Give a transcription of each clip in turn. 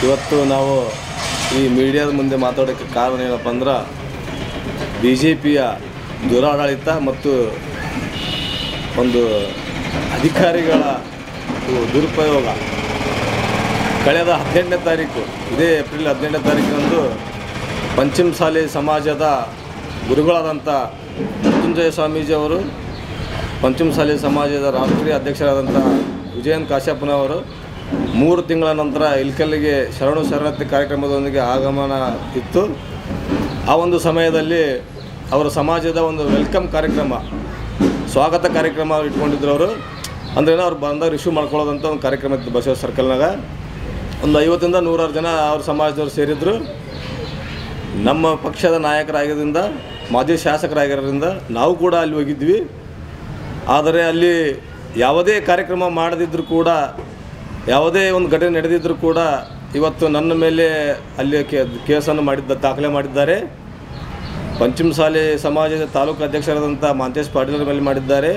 ಇವತ್ತು ನಾವು ಈ ಮೀಡಿಯಾದ ಮುಂದೆ ಮಾತಾಡೋಕ್ಕೆ ಕಾರಣ ಏನಪ್ಪ ಅಂದ್ರೆ ಬಿ ಜೆ ಪಿಯ ದುರಾಡಳಿತ ಮತ್ತು ಒಂದು ಅಧಿಕಾರಿಗಳ ದು- ದುರುಪಯೋಗ ಕಳೆದ ಹದಿನೆಂಟನೇ ತಾರೀಕು ಇದೇ ಏಪ್ರಿಲ್ ಹದಿನೆಂಟನೇ ತಾರೀಕಿನಂದು ಪಂಚಮಸಾಲಿ ಸಮಾಜದ ಗುರುಗಳಾದಂಥ ಮೃತ್ಯುಂಜಯ ಸ್ವಾಮೀಜಿ ಅವರು ಪಂಚಮಸಾಲಿ ಸಮಾಜದ ರಾಷ್ಟ್ರೀಯ ಅಧ್ಯಕ್ಷರಾದಂಥ ವಿಜಯನ್ ಕಾಶ್ಯಪ್ಪನವರು ಮೂರು ತಿಂಗಳ ನಂತರ ಇಲ್ಕಲ್ಲಿಗೆ ಶರಣು ಶರಣಾರ್ಥಿ ಕಾರ್ಯಕ್ರಮದೊಂದಿಗೆ ಆಗಮನ ಇತ್ತು ಆ ಒಂದು ಸಮಯದಲ್ಲಿ ಅವರ ಸಮಾಜದ ಒಂದು ವೆಲ್ಕಮ್ ಕಾರ್ಯಕ್ರಮ ಸ್ವಾಗತ ಕಾರ್ಯಕ್ರಮ ಇಟ್ಕೊಂಡಿದ್ರು ಅವರು ಅಂದ್ರೆ ಅವ್ರು ಬಂದಾಗ ರಿಸೀವ್ ಮಾಡ್ಕೊಳ್ಳೋದಂಥ ಒಂದು ಕಾರ್ಯಕ್ರಮ ಇತ್ತು ಬಸವ ಸರ್ಕಲ್ನಾಗ ಒಂದು ಐವತ್ತರಿಂದ ನೂರಾರು ಜನ ಅವ್ರ ಸಮಾಜದವ್ರು ಸೇರಿದ್ರು ನಮ್ಮ ಪಕ್ಷದ ನಾಯಕರಾಗಿದ್ದರಿಂದ ಮಾಜಿ ಶಾಸಕರಾಗಿರೋದ್ರಿಂದ ನಾವು ಕೂಡ ಅಲ್ಲಿ ಹೋಗಿದ್ವಿ ಆದರೆ ಅಲ್ಲಿ ಯಾವುದೇ ಕಾರ್ಯಕ್ರಮ ಮಾಡದಿದ್ದರೂ ಕೂಡ ಯಾವುದೇ ಒಂದು ಘಟನೆ ನಡೆದಿದ್ದರೂ ಕೂಡ ಇವತ್ತು ನನ್ನ ಮೇಲೆ ಅಲ್ಲಿ ಕೇ- ಕೇಸನ್ನು ಮಾಡಿದ್ದ ದಾಖಲೆ ಮಾಡಿದ್ದಾರೆ ಪಂಚಮಸಾಲಿ ಸಮಾಜದ ತಾಲೂಕು ಅಧ್ಯಕ್ಷರಾದಂಥ ಮಾಂತೇಶ್ ಪಾಟೀಲ್ ಅವರ ಮೇಲೆ ಮಾಡಿದ್ದಾರೆ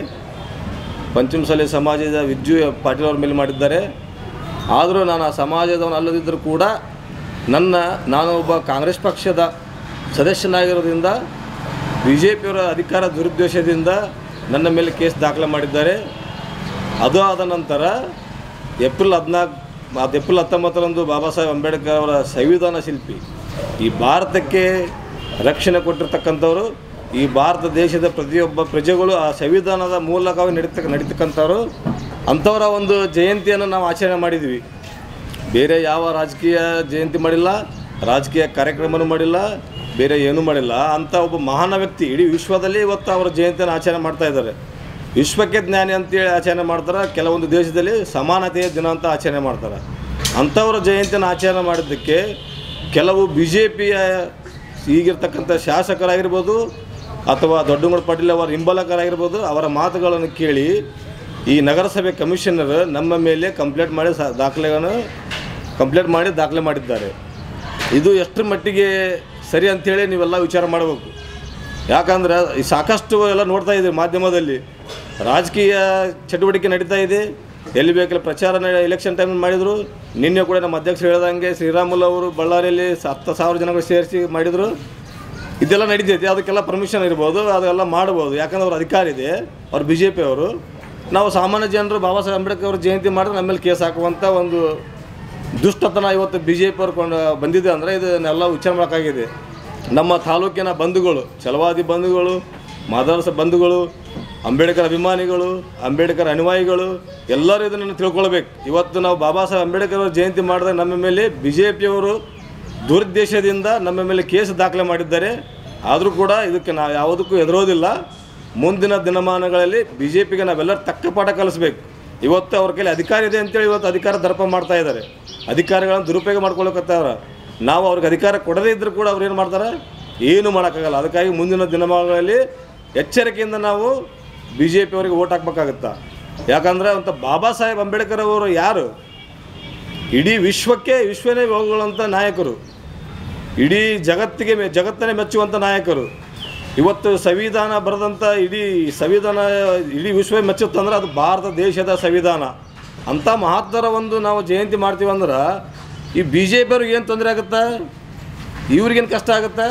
ಪಂಚಮಸಾಲಿ ಸಮಾಜದ ವಿಜ್ಜು ಪಾಟೀಲ್ ಅವರ ಮೇಲೆ ಮಾಡಿದ್ದಾರೆ ಆದರೂ ನಾನು ಆ ಸಮಾಜದವನು ಅಲ್ಲದಿದ್ದರೂ ಕೂಡ ನನ್ನ ನಾನು ಒಬ್ಬ ಕಾಂಗ್ರೆಸ್ ಪಕ್ಷದ ಸದಸ್ಯನಾಗಿರೋದ್ರಿಂದ ಬಿ ಜೆ ಪಿಯವರ ಅಧಿಕಾರ ದುರುದ್ದೇಶದಿಂದ ನನ್ನ ಮೇಲೆ ಕೇಸ್ ದಾಖಲೆ ಮಾಡಿದ್ದಾರೆ ಅದು ಆದ ನಂತರ ಏಪ್ರಿಲ್ ಹದಿನಾಲ್ಕು ಅದು ಏಪ್ರಿಲ್ ಹತ್ತೊಂಬತ್ತರಂದು ಬಾಬಾ ಸಾಹೇಬ್ ಅಂಬೇಡ್ಕರ್ ಅವರ ಸಂವಿಧಾನ ಶಿಲ್ಪಿ ಈ ಭಾರತಕ್ಕೆ ರಕ್ಷಣೆ ಕೊಟ್ಟಿರ್ತಕ್ಕಂಥವ್ರು ಈ ಭಾರತ ದೇಶದ ಪ್ರತಿಯೊಬ್ಬ ಪ್ರಜೆಗಳು ಆ ಸಂವಿಧಾನದ ಮೂಲಕವಾಗಿ ನಡೀತಕ್ಕ ನಡೀತಕ್ಕಂಥವ್ರು ಅಂಥವರ ಒಂದು ಜಯಂತಿಯನ್ನು ನಾವು ಆಚರಣೆ ಮಾಡಿದ್ವಿ ಬೇರೆ ಯಾವ ರಾಜಕೀಯ ಜಯಂತಿ ಮಾಡಿಲ್ಲ ರಾಜಕೀಯ ಕಾರ್ಯಕ್ರಮನೂ ಮಾಡಿಲ್ಲ ಬೇರೆ ಏನೂ ಮಾಡಿಲ್ಲ ಅಂಥ ಒಬ್ಬ ಮಹಾನ್ ವ್ಯಕ್ತಿ ಇಡೀ ವಿಶ್ವದಲ್ಲಿ ಇವತ್ತು ಅವರ ಜಯಂತಿಯನ್ನು ಆಚರಣೆ ಮಾಡ್ತಾ ಇದ್ದಾರೆ ವಿಶ್ವಕ್ಕೆ ಜ್ಞಾನಿ ಅಂತೇಳಿ ಆಚರಣೆ ಮಾಡ್ತಾರೆ ಕೆಲವೊಂದು ದೇಶದಲ್ಲಿ ಸಮಾನತೆಯ ದಿನ ಅಂತ ಆಚರಣೆ ಮಾಡ್ತಾರೆ ಅಂಥವರ ಜಯಂತಿಯನ್ನು ಆಚರಣೆ ಮಾಡಿದ್ದಕ್ಕೆ ಕೆಲವು ಬಿ ಜೆ ಪಿಯ ಈಗಿರ್ತಕ್ಕಂಥ ಶಾಸಕರಾಗಿರ್ಬೋದು ಅಥವಾ ದೊಡ್ಡಗೌಡ ಪಾಟೀಲ್ ಅವರ ಹಿಂಬಲಕರಾಗಿರ್ಬೋದು ಅವರ ಮಾತುಗಳನ್ನು ಕೇಳಿ ಈ ನಗರಸಭೆ ಕಮಿಷನರ್ ನಮ್ಮ ಮೇಲೆ ಕಂಪ್ಲೇಂಟ್ ಮಾಡಿ ಸ ದಾಖಲೆಗಳನ್ನು ಕಂಪ್ಲೇಂಟ್ ಮಾಡಿ ದಾಖಲೆ ಮಾಡಿದ್ದಾರೆ ಇದು ಎಷ್ಟರ ಮಟ್ಟಿಗೆ ಸರಿ ಅಂಥೇಳಿ ನೀವೆಲ್ಲ ವಿಚಾರ ಮಾಡಬೇಕು ಯಾಕಂದ್ರೆ ಈ ಸಾಕಷ್ಟು ಎಲ್ಲ ನೋಡ್ತಾ ಇದ್ದೀವಿ ಮಾಧ್ಯಮದಲ್ಲಿ ರಾಜಕೀಯ ಚಟುವಟಿಕೆ ನಡೀತಾ ಇದೆ ಎಲ್ಲಿ ಬೇಕಲ್ಲಿ ಪ್ರಚಾರ ಎಲೆಕ್ಷನ್ ಟೈಮ್ ಮಾಡಿದರು ನಿನ್ನೆ ಕೂಡ ನಮ್ಮ ಅಧ್ಯಕ್ಷರು ಹೇಳ್ದಂಗೆ ಶ್ರೀರಾಮುಲು ಅವರು ಬಳ್ಳಾರಿಯಲ್ಲಿ ಸ- ಹತ್ತು ಸಾವಿರ ಜನಗಳು ಸೇರಿಸಿ ಮಾಡಿದರು ಇದೆಲ್ಲ ನಡೀತೈತಿ ಅದಕ್ಕೆಲ್ಲ ಪರ್ಮಿಷನ್ ಇರ್ಬೋದು ಅದೆಲ್ಲ ಮಾಡ್ಬೋದು ಯಾಕಂದ್ರೆ ಅವ್ರ ಅಧಿಕಾರ ಇದೆ ಅವ್ರು ಬಿ ಜೆ ಪಿ ಅವರು ನಾವು ಸಾಮಾನ್ಯ ಜನರು ಬಾಬಾ ಸಾಹೇಬ್ ಅಂಬೇಡ್ಕರ್ ಅವ್ರ ಜಯಂತಿ ಮಾಡಿದ್ರೆ ನಮ್ಮ ಮೇಲೆ ಕೇಸ್ ಹಾಕುವಂಥ ಒಂದು ದುಷ್ಟತನ ಇವತ್ತು ಬಿ ಜೆ ಪಿ ಅವ್ರು ಕೊಂಡು ಬಂದಿದೆ ಅಂದರೆ ಇದನ್ನೆಲ್ಲ ವಿಚಾರ ಮಾಡೋಕ್ಕಾಗಿದೆ ನಮ್ಮ ತಾಲೂಕಿನ ಬಂಧುಗಳು ಛಲವಾದಿ ಬಂಧುಗಳು ಮಾದರಸ ಬಂಧುಗಳು ಅಂಬೇಡ್ಕರ್ ಅಭಿಮಾನಿಗಳು ಅಂಬೇಡ್ಕರ್ ಅನುಯಾಯಿಗಳು ಎಲ್ಲರೂ ಇದನ್ನು ತಿಳ್ಕೊಳ್ಬೇಕು ಇವತ್ತು ನಾವು ಬಾಬಾ ಸಾಹೇಬ್ ಅಂಬೇಡ್ಕರ್ ಅವ್ರ ಜಯಂತಿ ಮಾಡಿದಾಗ ನಮ್ಮ ಮೇಲೆ ಬಿ ಜೆ ಪಿಯವರು ದುರುದ್ದೇಶದಿಂದ ನಮ್ಮ ಮೇಲೆ ಕೇಸ್ ದಾಖಲೆ ಮಾಡಿದ್ದಾರೆ ಆದರೂ ಕೂಡ ಇದಕ್ಕೆ ನಾವು ಯಾವುದಕ್ಕೂ ಎದುರೋದಿಲ್ಲ ಮುಂದಿನ ದಿನಮಾನಗಳಲ್ಲಿ ಬಿ ಜೆ ಪಿಗೆ ನಾವೆಲ್ಲರೂ ತಕ್ಕ ಪಾಠ ಕಲಿಸ್ಬೇಕು ಇವತ್ತು ಅವ್ರ ಕೈಲಿ ಅಧಿಕಾರ ಇದೆ ಅಂತೇಳಿ ಇವತ್ತು ಅಧಿಕಾರ ದರ್ಪ ಮಾಡ್ತಾ ಇದ್ದಾರೆ ಅಧಿಕಾರಿಗಳನ್ನು ದುರುಪಯೋಗ ಮಾಡ್ಕೊಳಕತ್ತಾರ ನಾವು ಅವ್ರಿಗೆ ಅಧಿಕಾರ ಕೊಡದೇ ಇದ್ದರೂ ಕೂಡ ಅವ್ರು ಏನು ಮಾಡ್ತಾರೆ ಏನು ಮಾಡೋಕ್ಕಾಗಲ್ಲ ಅದಕ್ಕಾಗಿ ಮುಂದಿನ ದಿನಮಾನಗಳಲ್ಲಿ ಎಚ್ಚರಿಕೆಯಿಂದ ನಾವು ಬಿ ಜೆ ಪಿ ಅವರಿಗೆ ಓಟ್ ಹಾಕ್ಬೇಕಾಗತ್ತಾ ಯಾಕಂದರೆ ಅಂತ ಬಾಬಾ ಸಾಹೇಬ್ ಅಂಬೇಡ್ಕರ್ ಅವರು ಯಾರು ಇಡೀ ವಿಶ್ವಕ್ಕೆ ವಿಶ್ವನೇ ಹೋಗುವಂಥ ನಾಯಕರು ಇಡೀ ಜಗತ್ತಿಗೆ ಮೆ ಜಗತ್ತನ್ನೇ ಮೆಚ್ಚುವಂಥ ನಾಯಕರು ಇವತ್ತು ಸಂವಿಧಾನ ಬರೆದಂಥ ಇಡೀ ಸಂವಿಧಾನ ಇಡೀ ವಿಶ್ವ ಮೆಚ್ಚುತ್ತಂದ್ರೆ ಅದು ಭಾರತ ದೇಶದ ಸಂವಿಧಾನ ಅಂಥ ಮಹತ್ತರ ಒಂದು ನಾವು ಜಯಂತಿ ಮಾಡ್ತೀವಿ ಅಂದ್ರೆ ಈ ಬಿ ಜೆ ಪಿಯವ್ರಿಗೆ ಏನು ತೊಂದರೆ ಆಗುತ್ತಾ ಇವ್ರಿಗೇನು ಕಷ್ಟ ಆಗುತ್ತಾ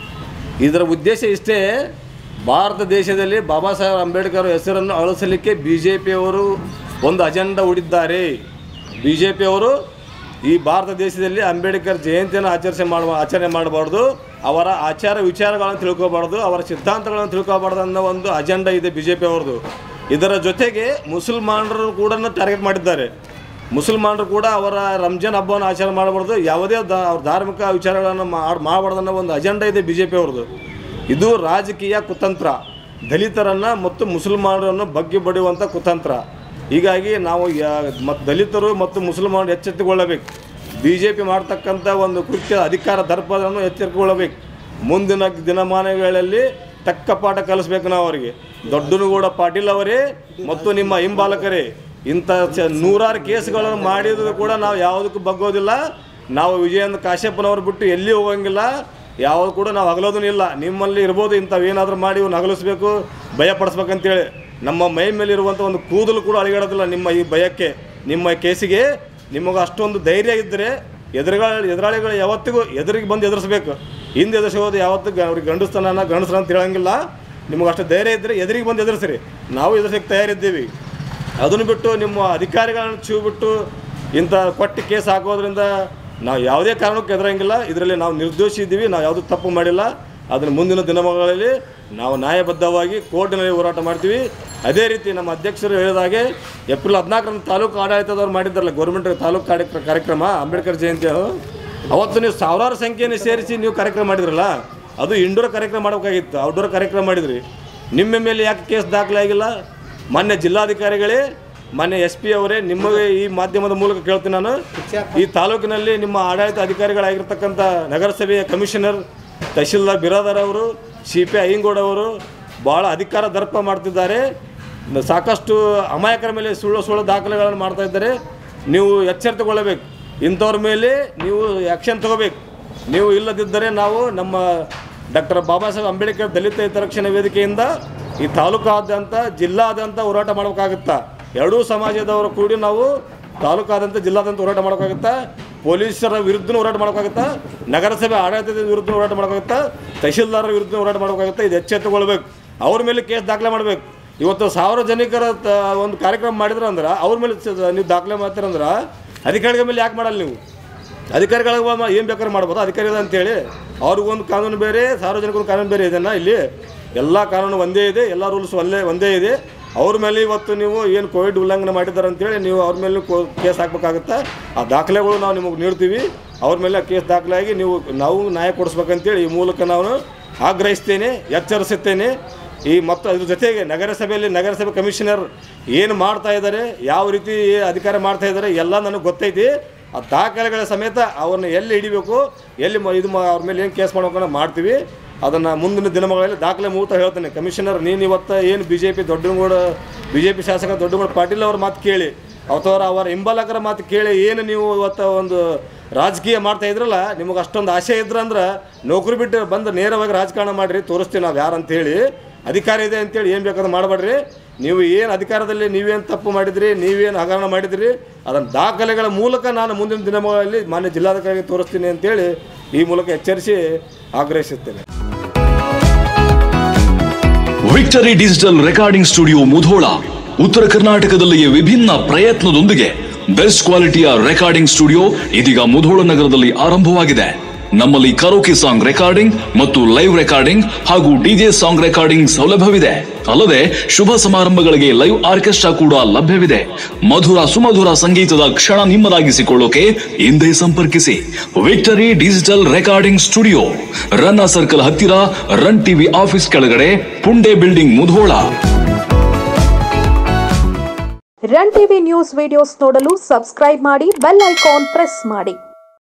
ಇದರ ಉದ್ದೇಶ ಇಷ್ಟೇ ಭಾರತ ದೇಶದಲ್ಲಿ ಬಾಬಾ ಸಾಹೇಬ್ ಅಂಬೇಡ್ಕರ್ ಹೆಸರನ್ನು ಅಳಿಸಲಿಕ್ಕೆ ಬಿ ಜೆ ಪಿಯವರು ಒಂದು ಅಜೆಂಡಾ ಹೂಡಿದ್ದಾರೆ ಬಿ ಜೆ ಪಿಯವರು ಈ ಭಾರತ ದೇಶದಲ್ಲಿ ಅಂಬೇಡ್ಕರ್ ಜಯಂತಿಯನ್ನು ಆಚರಿಸಿ ಮಾಡುವ ಆಚರಣೆ ಮಾಡಬಾರ್ದು ಅವರ ಆಚಾರ ವಿಚಾರಗಳನ್ನು ತಿಳ್ಕೊಬಾರ್ದು ಅವರ ಸಿದ್ಧಾಂತಗಳನ್ನು ತಿಳ್ಕೊಬಾರ್ದು ಅನ್ನೋ ಒಂದು ಅಜೆಂಡಾ ಇದೆ ಬಿ ಜೆ ಪಿ ಅವ್ರದ್ದು ಇದರ ಜೊತೆಗೆ ಮುಸಲ್ಮಾನರು ಕೂಡ ಟಾರ್ಗೆಟ್ ಮಾಡಿದ್ದಾರೆ ಮುಸಲ್ಮಾನರು ಕೂಡ ಅವರ ರಂಜಾನ್ ಹಬ್ಬವನ್ನು ಆಚರಣೆ ಮಾಡಬಾರ್ದು ಯಾವುದೇ ದ ಅವ್ರ ಧಾರ್ಮಿಕ ವಿಚಾರಗಳನ್ನು ಮಾಡಿ ಮಾಡಬಾರ್ದು ಅನ್ನೋ ಒಂದು ಅಜೆಂಡಾ ಇದೆ ಬಿ ಜೆ ಪಿ ಅವ್ರದ್ದು ಇದು ರಾಜಕೀಯ ಕುತಂತ್ರ ದಲಿತರನ್ನು ಮತ್ತು ಮುಸಲ್ಮಾನರನ್ನು ಬಗ್ಗೆ ಬಡಿಯುವಂಥ ಕುತಂತ್ರ ಹೀಗಾಗಿ ನಾವು ಮತ್ತು ದಲಿತರು ಮತ್ತು ಮುಸಲ್ಮಾನರು ಎಚ್ಚೆತ್ತುಕೊಳ್ಳಬೇಕು ಬಿ ಜೆ ಪಿ ಮಾಡ್ತಕ್ಕಂಥ ಒಂದು ಕೃತ್ಯ ಅಧಿಕಾರ ದರ್ಪವನ್ನು ಎಚ್ಚರಿಕೊಳ್ಳಬೇಕು ಮುಂದಿನ ದಿನಮಾನಗಳಲ್ಲಿ ತಕ್ಕ ಪಾಠ ಕಲಿಸ್ಬೇಕು ನಾವು ಅವರಿಗೆ ದೊಡ್ಡನಗೌಡ ಪಾಟೀಲ್ ಅವರೇ ಮತ್ತು ನಿಮ್ಮ ಹಿಂಬಾಲಕರೇ ಇಂಥ ಚ ನೂರಾರು ಕೇಸ್ಗಳನ್ನು ಮಾಡಿದ್ರು ಕೂಡ ನಾವು ಯಾವುದಕ್ಕೂ ಬಗ್ಗೋದಿಲ್ಲ ನಾವು ವಿಜಯೇಂದ್ರ ಕಾಶ್ಯಪ್ಪನವ್ರು ಬಿಟ್ಟು ಎಲ್ಲಿ ಹೋಗಂಗಿಲ್ಲ ಯಾವುದು ಕೂಡ ನಾವು ಹಗಲೋದೂ ಇಲ್ಲ ನಿಮ್ಮಲ್ಲಿ ಇರ್ಬೋದು ಇಂಥವೇನಾದರೂ ಮಾಡಿ ಇವ್ನು ಹಗಲಿಸ್ಬೇಕು ಭಯ ಪಡಿಸ್ಬೇಕಂತೇಳಿ ನಮ್ಮ ಮೈ ಮೇಲೆ ಇರುವಂಥ ಒಂದು ಕೂದಲು ಕೂಡ ಅಳಿಗಾಡೋದಿಲ್ಲ ನಿಮ್ಮ ಈ ಭಯಕ್ಕೆ ನಿಮ್ಮ ಕೇಸಿಗೆ ನಿಮಗೆ ಅಷ್ಟೊಂದು ಧೈರ್ಯ ಇದ್ದರೆ ಎದುರುಗಳ ಎದುರಾಳಿಗಳು ಯಾವತ್ತಿಗೂ ಎದುರಿಗೆ ಬಂದು ಎದುರಿಸ್ಬೇಕು ಹಿಂದೆ ಎದುರಿಸೋದು ಯಾವತ್ತೂ ಗ- ಅವ್ರಿಗೆ ಗಂಡಸ್ತನ ಗಂಡಸ್ರ ಅಂತ ಹೇಳಂಗಿಲ್ಲ ನಿಮ್ಗೆ ಅಷ್ಟು ಧೈರ್ಯ ಇದ್ದರೆ ಎದುರಿಗೆ ಬಂದು ಎದುರಿಸ್ರಿ ನಾವು ಎದುರಿಸಕ್ಕೆ ತಯಾರಿದ್ದೀವಿ ಅದನ್ನು ಬಿಟ್ಟು ನಿಮ್ಮ ಅಧಿಕಾರಿಗಳನ್ನು ಚೂ ಬಿಟ್ಟು ಇಂಥ ಕೊಟ್ಟು ಕೇಸ್ ಹಾಕೋದ್ರಿಂದ ನಾವು ಯಾವುದೇ ಕಾರಣಕ್ಕೂ ಎದುರಂಗಿಲ್ಲ ಇದರಲ್ಲಿ ನಾವು ನಿರ್ದೋಷಿ ಇದ್ದೀವಿ ನಾವು ಯಾವುದೂ ತಪ್ಪು ಮಾಡಿಲ್ಲ ಅದನ್ನು ಮುಂದಿನ ದಿನಗಳಲ್ಲಿ ನಾವು ನ್ಯಾಯಬದ್ಧವಾಗಿ ಕೋರ್ಟಿನಲ್ಲಿ ಹೋರಾಟ ಮಾಡ್ತೀವಿ ಅದೇ ರೀತಿ ನಮ್ಮ ಅಧ್ಯಕ್ಷರು ಹೇಳಿದ ಹಾಗೆ ಏಪ್ರಿಲ್ ಹದಿನಾಲ್ಕರಂದು ತಾಲೂಕು ಆಡಳಿತದವ್ರು ಮಾಡಿದ್ದಾರಲ್ಲ ಗೌರ್ಮೆಂಟ್ ತಾಲೂಕು ಕಾರ್ಯಕ್ರ- ಕಾರ್ಯಕ್ರಮ ಅಂಬೇಡ್ಕರ್ ಜಯಂತಿ ಅದು. ಅವತ್ತು ನೀವು ಸಾವಿರಾರು ಸಂಖ್ಯೆಯನ್ನು ಸೇರಿಸಿ ನೀವು ಕಾರ್ಯಕ್ರಮ ಮಾಡಿದ್ರಲ್ಲ ಅದು ಇಂಡೋರ್ ಕಾರ್ಯಕ್ರಮ ಮಾಡಬೇಕಾಗಿತ್ತು ಔಟ್ಡೋರ್ ಕಾರ್ಯಕ್ರಮ ಮಾಡಿದ್ರಿ ನಿಮ್ಮ ಮೇಲೆ ಯಾಕೆ ಕೇಸ್ ದಾಖಲೆ ಆಗಿಲ್ಲ ಮಾನ್ಯ ಜಿಲ್ಲಾಧಿಕಾರಿಗಳೇ ಮಾನ್ಯ ಎಸ್ ಪಿ ಅವರೇ ನಿಮಗೆ ಈ ಮಾಧ್ಯಮದ ಮೂಲಕ ಕೇಳ್ತೀನಿ ನಾನು ಈ ತಾಲೂಕಿನಲ್ಲಿ ನಿಮ್ಮ ಆಡಳಿತ ಅಧಿಕಾರಿಗಳಾಗಿರ್ತಕ್ಕಂಥ ನಗರಸಭೆಯ ಕಮಿಷನರ್ ತಹಶೀಲ್ದಾರ್ ಬಿರಾದರ್ ಅವರು ಸಿ ಪಿ ಅಯ್ಯಂಗೌಡ ಅವರು ಭಾಳ ಅಧಿಕಾರ ದರ್ಪ ಮಾಡ್ತಿದ್ದಾರೆ ನ- ಸಾಕಷ್ಟು ಅಮಾಯಕರ ಮೇಲೆ ಸುಳ್ಳು ಸುಳ್ಳು ದಾಖಲೆಗಳನ್ನು ಮಾಡ್ತಾ ಇದ್ದಾರೆ ನೀವು ಎಚ್ಚರಿತಗೊಳ್ಳಬೇಕು ಇಂಥವ್ರ ಮೇಲೆ ನೀವು ಆ್ಯಕ್ಷನ್ ತಗೋಬೇಕು ನೀವು ಇಲ್ಲದಿದ್ದರೆ ನಾವು ನಮ್ಮ ಡಾಕ್ಟರ್ ಬಾಬಾ ಸಾಹೇಬ್ ಅಂಬೇಡ್ಕರ್ ದಲಿತ ಹಿತರಕ್ಷಣಾ ವೇದಿಕೆಯಿಂದ ಈ ತಾಲೂಕಾದ್ಯಂತ ಜಿಲ್ಲಾದ್ಯಂತ ಹೋರಾಟ ಮಾಡಬೇಕಾಗುತ್ತಾ ಎರಡೂ ಸಮಾಜದವರು ಕೂಡಿ ನಾವು ತಾಲೂಕಾದ್ಯಂತ ಜಿಲ್ಲಾದ್ಯಂತ ಹೋರಾಟ ಮಾಡೋಕ್ಕಾಗುತ್ತಾ ಪೊಲೀಸರ ವಿರುದ್ಧ ಹೋರಾಟ ಮಾಡೋಕ್ಕಾಗುತ್ತಾ ನಗರಸಭೆ ಆಡಳಿತದ ವಿರುದ್ಧ ಹೋರಾಟ ಮಾಡೋಕ್ಕಾಗುತ್ತಾ ತಹಶೀಲ್ದಾರರ ವಿರುದ್ಧ ಹೋರಾಟ ಮಾಡೋಕ್ಕಾಗುತ್ತಾ ಇದು ಎಚ್ಚೆತ್ತುಕೊಳ್ಬೇಕು ಅವ್ರ ಮೇಲೆ ಕೇಸ್ ದಾಖಲೆ ಮಾಡಬೇಕು ಇವತ್ತು ಸಾರ್ವಜನಿಕರ ತ- ಒಂದು ಕಾರ್ಯಕ್ರಮ ಮಾಡಿದ್ರೆ ಅಂದ್ರೆ ಅವ್ರ ಮೇಲೆ ಸ- ನೀವು ದಾಖಲೆ ಮಾಡ್ತೀರಂದ್ರೆ ಅಧಿಕಾರಿಗಳ ಮೇಲೆ ಯಾಕೆ ಮಾಡಲ್ಲ ನೀವು ಅಧಿಕಾರಿಗಳಿಗೆ ಏನು ಬೇಕಾದ್ರೂ ಮಾಡ್ಬೋದು ಅಧಿಕಾರಿಗಳು ಅಂತೇಳಿ ಅವ್ರಿಗೊಂದು ಕಾನೂನು ಬೇರೆ ಸಾರ್ವಜನಿಕರ ಕಾನೂನು ಬೇರೆ ಇದೆನಾ ಇಲ್ಲಿ ಎಲ್ಲ ಕಾನೂನು ಒಂದೇ ಇದೆ ಎಲ್ಲ ರೂಲ್ಸ್ ಒಂದೇ ಒಂದೇ ಇದೆ ಅವ್ರ ಮೇಲೆ ಇವತ್ತು ನೀವು ಏನು ಕೋವಿಡ್ ಉಲ್ಲಂಘನೆ ಮಾಡಿದ್ದಾರೆ ಅಂತೇಳಿ ನೀವು ಅವ್ರ ಮೇಲೆ ಕೇಸ್ ಹಾಕ್ಬೇಕಾಗುತ್ತೆ ಆ ದಾಖಲೆಗಳು ನಾವು ನಿಮಗೆ ನೀಡ್ತೀವಿ ಅವ್ರ ಮೇಲೆ ಕೇಸ್ ದಾಖಲಾಗಿ ನೀವು ನಾವು ನ್ಯಾಯ ಕೊಡಿಸ್ಬೇಕಂತೇಳಿ ಈ ಮೂಲಕ ನಾನು ಆಗ್ರಹಿಸ್ತೇನೆ ಎಚ್ಚರಿಸುತ್ತೇನೆ ಈ ಮತ್ತು ಅದ್ರ ಜೊತೆಗೆ ನಗರಸಭೆಯಲ್ಲಿ ನಗರಸಭೆ ಕಮಿಷನರ್ ಏನು ಮಾಡ್ತಾ ಇದ್ದಾರೆ ಯಾವ ರೀತಿ ಅಧಿಕಾರ ಮಾಡ್ತಾ ಇದ್ದಾರೆ ಎಲ್ಲ ನನಗೆ ಗೊತ್ತೈತಿ ಆ ದಾಖಲೆಗಳ ಸಮೇತ ಅವ್ರನ್ನ ಎಲ್ಲಿ ಹಿಡಿಬೇಕು ಎಲ್ಲಿ ಮ- ಇದು ಮಾ- ಅವ್ರ ಮೇಲೆ ಏನು ಕೇಸ್ ಮಾಡ್ಬೇಕು ಅನ್ನೋದು ಮಾಡ್ತೀವಿ ಅದನ್ನು ಮುಂದಿನ ದಿನಗಳಲ್ಲಿ ದಾಖಲೆ ಮೂಲಕ ಹೇಳ್ತೇನೆ ಕಮಿಷನರ್ ನೀನು ಇವತ್ತು ಏನು B J P Doddagowda B J P ಶಾಸಕ ದೊಡ್ಡಗೌಡ ಪಾಟೀಲ್ ಅವ್ರ ಮಾತು ಕೇಳಿ ಅಥವಾ ಅವರ ಹಿಂಬಾಲಕರ ಮಾತು ಕೇಳಿ ಏನು ನೀವು ಇವತ್ತು ಒಂದು ರಾಜಕೀಯ ಮಾಡ್ತಾ ಇದ್ರಲ್ಲ ನಿಮಗೆ ಅಷ್ಟೊಂದು ಆಸೆ ಇದ್ರಂದ್ರೆ ನೌಕರಿ ಬಿಟ್ಟು ಬಂದು ನೇರವಾಗಿ ರಾಜಕಾರಣ ಮಾಡಿರಿ ತೋರಿಸ್ತೀವಿ ನಾವು ಯಾರು ಅಂತೇಳಿ ಅಧಿಕಾರ ಇದೆ ಅಂತೇಳಿ ಏನು ಬೇಕಾದ್ರೂ ಮಾಡಬೇಡ್ರಿ ನೀವು ಏನು ಅಧಿಕಾರದಲ್ಲಿ ನೀವೇನು ತಪ್ಪು ಮಾಡಿದ್ರಿ ನೀವೇನು ಹಗರಣ ಮಾಡಿದ್ರಿ ಅದನ್ನು ದಾಖಲೆಗಳ ಮೂಲಕ ನಾನು ಮುಂದಿನ ದಿನಗಳಲ್ಲಿ ಮಾನ್ಯ ಜಿಲ್ಲಾಧಿಕಾರಿಗೆ ತೋರಿಸ್ತೀನಿ ಅಂತೇಳಿ ಈ ಮೂಲಕ ಎಚ್ಚರಿಸಿ ಆಗ್ರಹಿಸುತ್ತೇನೆ victory digital recording studio Mudhol ಉತ್ತರ ಕರ್ನಾಟಕದಲ್ಲಿಯೇ ವಿಭಿನ್ನ ಪ್ರಯತ್ನದೊಂದಿಗೆ ಬೆಸ್ಟ್ ಕ್ವಾಲಿಟಿಯ ರೆಕಾರ್ಡಿಂಗ್ ಸ್ಟುಡಿಯೋ ಇದೀಗ ಮುಧೋಳ ನಗರದಲ್ಲಿ ಆರಂಭವಾಗಿದೆ ನಮ್ಮಲ್ಲಿ ಕರೋಕೆ ಸಾಂಗ್ ರೆಕಾರ್ಡಿಂಗ್ ಮತ್ತು ಲೈವ್ ರೆಕಾರ್ಡಿಂಗ್ ಹಾಗೂ ಡಿಜೆ ಸಾಂಗ್ ರೆಕಾರ್ಡಿಂಗ್ ಸೌಲಭ್ಯವಿದೆ ಅಲ್ಲದೆ ಶುಭ ಸಮಾರಂಭಗಳಿಗೆ ಲೈವ್ ಆರ್ಕೆಸ್ಟ್ರಾ ಕೂಡ ಲಭ್ಯವಿದೆ ಮಧುರ ಸುಮಧುರ ಸಂಗೀತದ ಕ್ಷಣ ನಿಮ್ಮದಾಗಿಸಿಕೊಳ್ಳೋಕೆ ಹಿಂದೆ ಸಂಪರ್ಕಿಸಿ victory digital recording studio Ranna circle ಹತ್ತಿರ ರನ್ ಟಿವಿ ಆಫೀಸ್ ಕೆಳಗಡೆ Punde building Mudhol run TV news videos ನೋಡಲು ಸಬ್ಸ್ಕ್ರೈಬ್ ಮಾಡಿ ಬೆಲ್ ಐಕಾನ್ ಪ್ರೆಸ್ ಮಾಡಿ